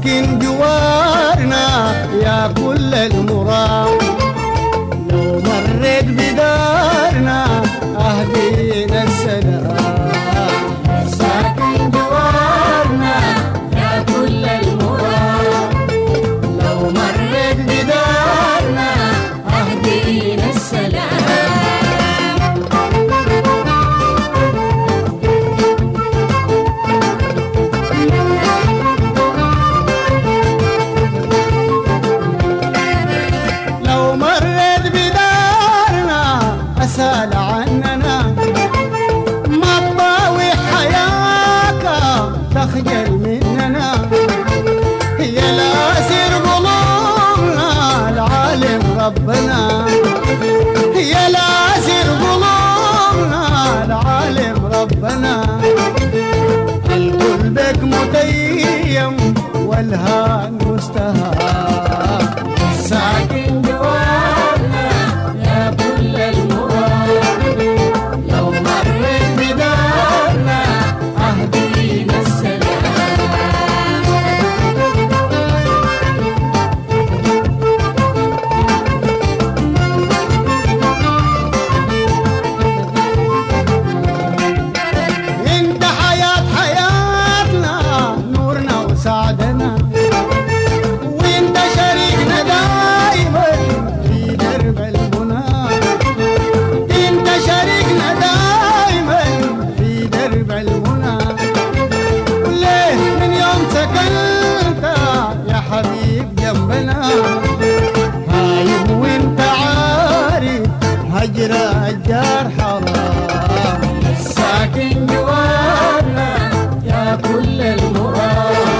ساكن جوارنا يا كل المرام لو مريت بدارنا أهدينا السلام ساكن جوارنا يا كل المراد لو مريت بدارنا أهدينا السلام لو مريت بدارنا أسأل عننا ما تضاوي حياك تخجل مننا هي الأسر قلوبنا العالم ربنا هي الأسر قلوبنا العالم ربنا القلبك متيم والهان مستهان ساكن جوارنا يا كل المراد لو مريت بدارنا أهدينا السلام انت حياة حياتنا نورنا وسعدنا وانت شريكنا دايما في درب المنى انت شريكنا دايما في درب المنى وليه من يوم سكنت يا حبيب جنبنا هايم وانت عارف هجر الجار حرام ساكن جوارنا يا كل المراد